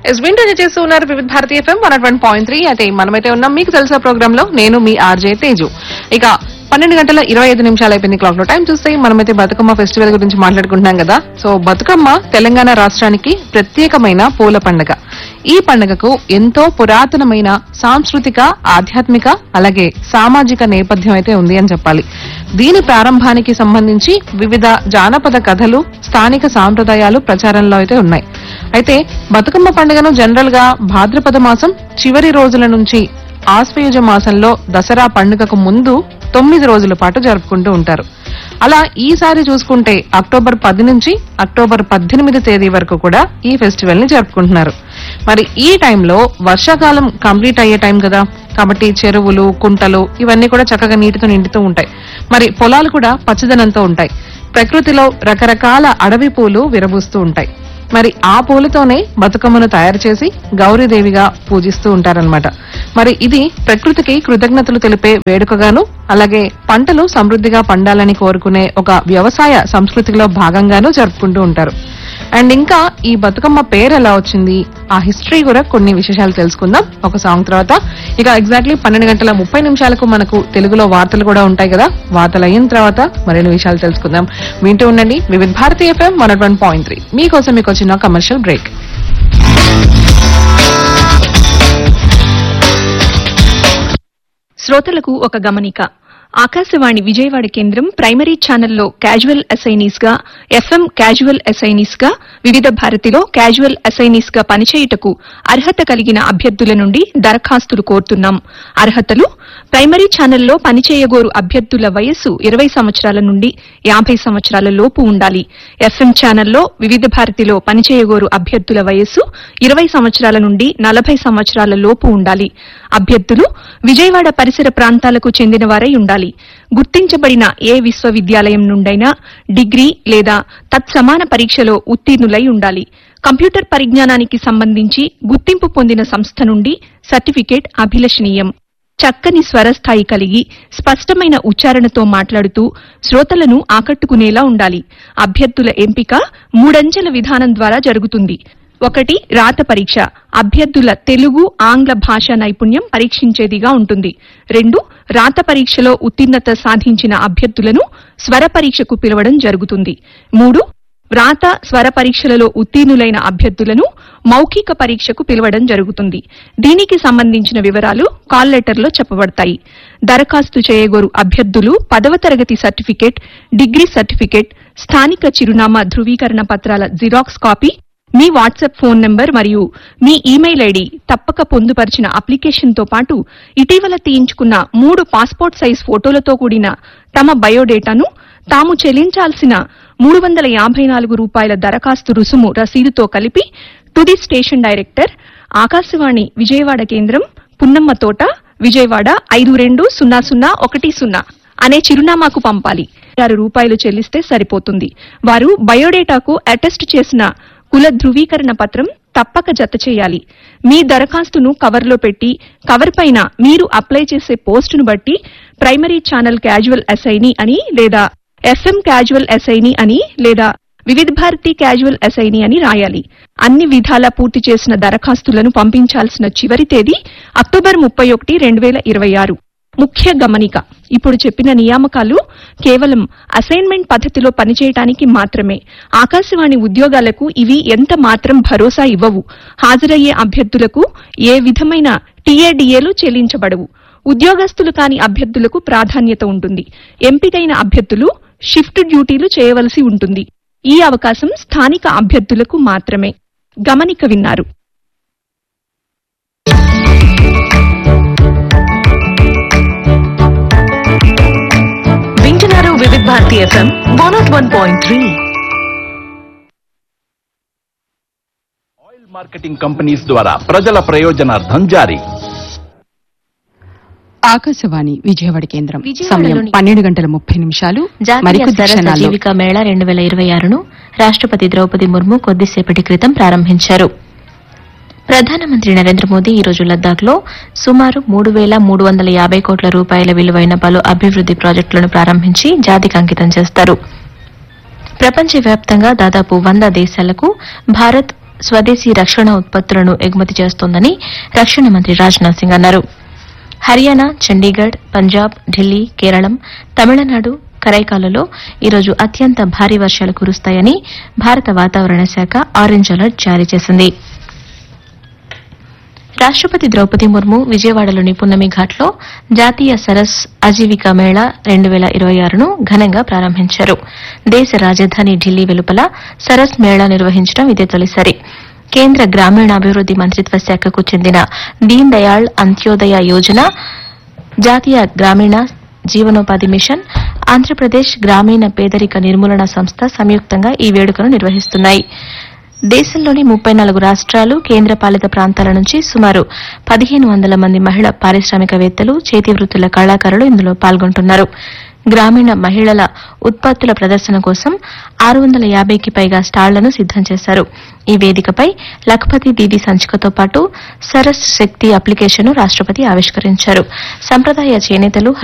yes వింటూ చేస్తూ ఉన్నారు Vividh Bharatiya FM one one point three అయితే మనమైతే ఉన్నాం మీకు తెలుసా ప్రోగ్రామ్ లో నేను మీ ఆర్జే తేజు ఇక పన్నెండు గంటల ఇరవై ఐదు నిమిషాలు అయిపోయింది క్లాక్ లో టైం చూస్తే మనమైతే బతుకమ్మ ఫెస్టివల్ గురించి మాట్లాడుకుంటున్నాం కదా సో బతుకమ్మ తెలంగాణ రాష్ట్రానికి ప్రత్యేకమైన పూల పండుగ ఈ పండుగకు ఎంతో పురాతనమైన సాంస్కృతిక ఆధ్యాత్మిక అలాగే సామాజిక నేపథ్యం అయితే ఉంది అని చెప్పాలి దీని ప్రారంభానికి సంబంధించి వివిధ జానపద కథలు స్థానిక సాంప్రదాయాలు ప్రచారంలో అయితే ఉన్నాయి అయితే బతుకమ్మ పండుగను జనరల్ గా భాద్రపద మాసం చివరి రోజుల నుంచి ఆశ్వయుజ మాసంలో దసరా పండుగకు ముందు తొమ్మిది రోజుల పాటు జరుపుకుంటూ ఉంటారు అలా ఈసారి చూసుకుంటే అక్టోబర్ పది నుంచి అక్టోబర్ పద్దెనిమిది తేదీ వరకు కూడా ఈ ఫెస్టివల్ ని జరుపుకుంటున్నారు మరి ఈ టైంలో వర్షాకాలం కంప్లీట్ అయ్యే టైం కదా కాబట్టి చెరువులు కుంటలు ఇవన్నీ కూడా చక్కగా నీటితో నిండుతూ ఉంటాయి మరి పొలాలు కూడా పచ్చదనంతో ఉంటాయి ప్రకృతిలో రకరకాల అడవి పూలు విరబూస్తూ ఉంటాయి మరి ఆ పూలతోనే బతుకమ్మను తయారు చేసి గౌరీదేవిగా పూజిస్తూ ఉంటారన్నమాట మరి ఇది ప్రకృతికి కృతజ్ఞతలు తెలిపే వేడుకగాను అలాగే పంటలు సమృద్ధిగా పండాలని కోరుకునే ఒక వ్యవసాయ సంస్కృతిలో భాగంగాను జరుపుకుంటూ ఉంటారు అండ్ ఇంకా ఈ బతుకమ్మ పేరు ఎలా వచ్చింది ఆ హిస్టరీ కూడా కొన్ని విశేషాలు తెలుసుకుందాం ఒక సాంగ్ తర్వాత ఇక ఎగ్జాక్ట్లీ పన్నెండు గంటల ముప్పై నిమిషాలకు మనకు తెలుగులో వార్తలు కూడా ఉంటాయి కదా వార్తలు అయిన తర్వాత మరిన్ని విషయాలు తెలుసుకుందాం వింటూ ఉండండి Vividh Bharati FM one one point three మీకోసం మీకు వచ్చిన కమర్షియల్ బ్రేక్ శ్రోతలకు ఒక గమనిక ఆకాశవాణి విజయవాడ కేంద్రం ప్రైమరీ ఛానల్లో క్యాజువల్ అసైనీస్ గా ఎఫ్ఎం క్యాజువల్ అసైనీస్ గా వివిధ భారతిలో క్యాజువల్ అసైనీస్ గా పనిచేయుటకు అర్హత కలిగిన అభ్యర్థుల నుండి దరఖాస్తులు కోరుతున్నాం అర్హతలు ప్రైమరీ ఛానల్లో పనిచేయగోరు అభ్యర్థుల వయస్సు ఇరవై సంవత్సరాల నుండి యాభై సంవత్సరాల లోపు ఉండాలి ఎఫ్ఎం ఛానల్లో వివిధ భారతిలో పనిచేయగోరు అభ్యర్థుల వయస్సు ఇరవై సంవత్సరాల నుండి నలభై సంవత్సరాల లోపు ఉండాలి అభ్యర్థులు విజయవాడ పరిసర ప్రాంతాలకు చెందిన వారై ఉండాలి గుర్తించబడిన ఏ విశ్వవిద్యాలయం నుండైనా డిగ్రీ లేదా తత్సమాన పరీక్షలో ఉత్తీర్ణులై ఉండాలి కంప్యూటర్ పరిజ్ఞానానికి సంబంధించి గుర్తింపు పొందిన సంస్థ నుండి సర్టిఫికేట్ అభిలషణీయం చక్కని స్వరస్థాయి కలిగి స్పష్టమైన ఉచ్చారణతో మాట్లాడుతూ శ్రోతలను ఆకట్టుకునేలా ఉండాలి అభ్యర్థుల ఎంపిక మూడంచెల విధానం ద్వారా జరుగుతుంది ఒకటి రాత పరీక్ష అభ్యర్థుల తెలుగు ఆంగ్ల భాషా నైపుణ్యం పరీక్షించేదిగా ఉంటుంది రెండు రాత పరీక్షలో ఉత్తీర్ణత సాధించిన అభ్యర్థులను స్వర పరీక్షకు పిలవడం జరుగుతుంది మూడు వ్రాత స్వర పరీక్షలలో ఉత్తీర్ణులైన అభ్యర్థులను మౌఖిక పరీక్షకు పిలవడం జరుగుతుంది దీనికి సంబంధించిన వివరాలు కాల్ లెటర్లో చెప్పబడతాయి దరఖాస్తు చేయగోరు అభ్యర్థులు పదవ తరగతి సర్టిఫికేట్ డిగ్రీ సర్టిఫికేట్ స్థానిక చిరునామా ధృవీకరణ పత్రాల జిరాక్స్ కాపీ మీ వాట్సాప్ ఫోన్ నంబర్ మరియు మీ ఇమెయిల్ ఐడి తప్పక పొందుపరిచిన అప్లికేషన్తో పాటు ఇటీవల తీయించుకున్న మూడు పాస్పోర్ట్ సైజ్ ఫోటోలతో కూడిన తమ బయోడేటాను తాము చెల్లించాల్సిన మూడు వందల యాభై నాలుగు రూపాయల దరఖాస్తు రుసుము రసీదుతో కలిపి to the station director Akashvani Vijayawada కేంద్రం పున్నమ్మ తోట విజయవాడ ఐదు రెండు సున్నా సున్నా ఒకటి సున్నా అనే చిరునామాకు పంపాలి ఆరు రూపాయలు చెల్లిస్తే సరిపోతుంది వారు బయోడేటాకు అటెస్ట్ చేసిన కుల ధృవీకరణ పత్రం తప్పక జత చేయాలి మీ దరఖాస్తును కవర్లో పెట్టి కవర్ పైన మీరు అప్లై చేసే పోస్టును బట్టి ప్రైమరీ ఛానల్ క్యాజువల్ అసైనీ అని లేదా ఎఫ్ఎం క్యాజువల్ అసైనీ అని లేదా వివిధ భారతి క్యాజువల్ అసైనీ అని రాయాలి అన్ని విధాలా పూర్తి చేసిన దరఖాస్తులను పంపించాల్సిన చివరి తేదీ అక్టోబర్ ముప్పై ఒకటి రెండు వేల ఇరవై ఆరు ముఖ్య గమనిక ఇప్పుడు చెప్పిన నియామకాలు కేవలం అసైన్మెంట్ పద్ధతిలో పనిచేయటానికి మాత్రమే ఆకాశవాణి ఉద్యోగాలకు ఇవి ఎంత మాత్రం భరోసా ఇవ్వవు హాజరయ్యే అభ్యర్థులకు ఏ విధమైన టీఏడీఏలు చెల్లించబడవు ఉద్యోగస్తులు కాని అభ్యర్థులకు ప్రాధాన్యత ఉంటుంది ఎంపికైన అభ్యర్థులు షిఫ్ట్ డ్యూటీలు చేయవలసి ఉంటుంది ఈ అవకాశం స్థానిక అభ్యర్థులకు మాత్రమే గమనిక విన్నారు వింటున్నారు Vividh Bharati FM one not one point three oil marketing companies ద్వారా ప్రజల ప్రయోజనార్థం జారీ ఆకాశవాణి విజయవాడ కేంద్రం విజయవాడలోని సమయం పన్నెండు గంటల ముప్పై నిమిషాలు జాతీయ మరికొద్ది సరస క్షణాల్లో జీవిక మేళా రెండు వేల ఇరవై ఆరును రాష్ట్రపతి ద్రౌపది ముర్ము కొద్దిసేపటి క్రితం ప్రారంభించారు ప్రధానమంత్రి నరేంద్ర మోదీ ఈ రోజు లద్దాఖ్లో సుమారు మూడు వేల మూడు వందల యాభై కోట్ల రూపాయల విలువైన పలు అభివృద్ది ప్రాజెక్టులను ప్రారంభించి జాతికి అంకితం చేస్తారు ప్రపంచవ్యాప్తంగా దాదాపు వంద దేశాలకు భారత్ స్వదేశీ రక్షణ ఉత్పత్తులను ఎగుమతి చేస్తోందని రక్షణ మంత్రి రాజ్నాథ్ సింగ్ అన్నారు హర్యానా చండీగఢ్ పంజాబ్ ఢిల్లీ కేరళం తమిళనాడు కరైకాలలో ఈరోజు అత్యంత భారీ వర్షాలు కురుస్తాయని భారత వాతావరణ శాఖ ఆరెంజ్ అలర్ట్ జారీ చేసింది రాష్టపతి ద్రౌపది ముర్ము విజయవాడలోని పున్నమి ఘాట్లో జాతీయ సరస్ ఆజీవికా మేళా రెండు వేల ఇరవై ఆరును ఘనంగా ప్రారంభించారు దేశ రాజధాని ఢిల్లీ వెలుపల సరస్ మేళా నిర్వహించడం ఇదే తొలిసారి కేంద్ర గ్రామీణాభివృద్ది మంత్రిత్వ శాఖకు చెందిన దీన్ దయాళ్ అంత్యోదయ యోజన జాతీయ గ్రామీణ జీవనోపాధి మిషన్ ఆంధ్రప్రదేశ్ గ్రామీణ పేదరిక నిర్మూలన సంస్థ సంయుక్తంగా ఈ వేడుకను నిర్వహిస్తున్నాయి దేశంలోని ముప్పై నాలుగు రాష్ట్రాలు కేంద్రపాలిత ప్రాంతాల నుంచి సుమారు పదిహేను వందల మంది మహిళా పారిశ్రామికవేత్తలు చేతి వృత్తుల కళాకారులు ఇందులో పాల్గొంటున్నారు గ్రామీణ మహిళల ఉత్పత్తుల ప్రదర్శన కోసం ఆరు వందల యాభైకి పైగా స్టాళ్లను సిద్దం చేశారు ఈ వేదికపై లఖపతి దీదీ సంచికతో పాటు సరస్ శక్తి అప్లికేషన్ను రాష్టపతి ఆవిష్కరించారు సంప్రదాయ చేనేతలు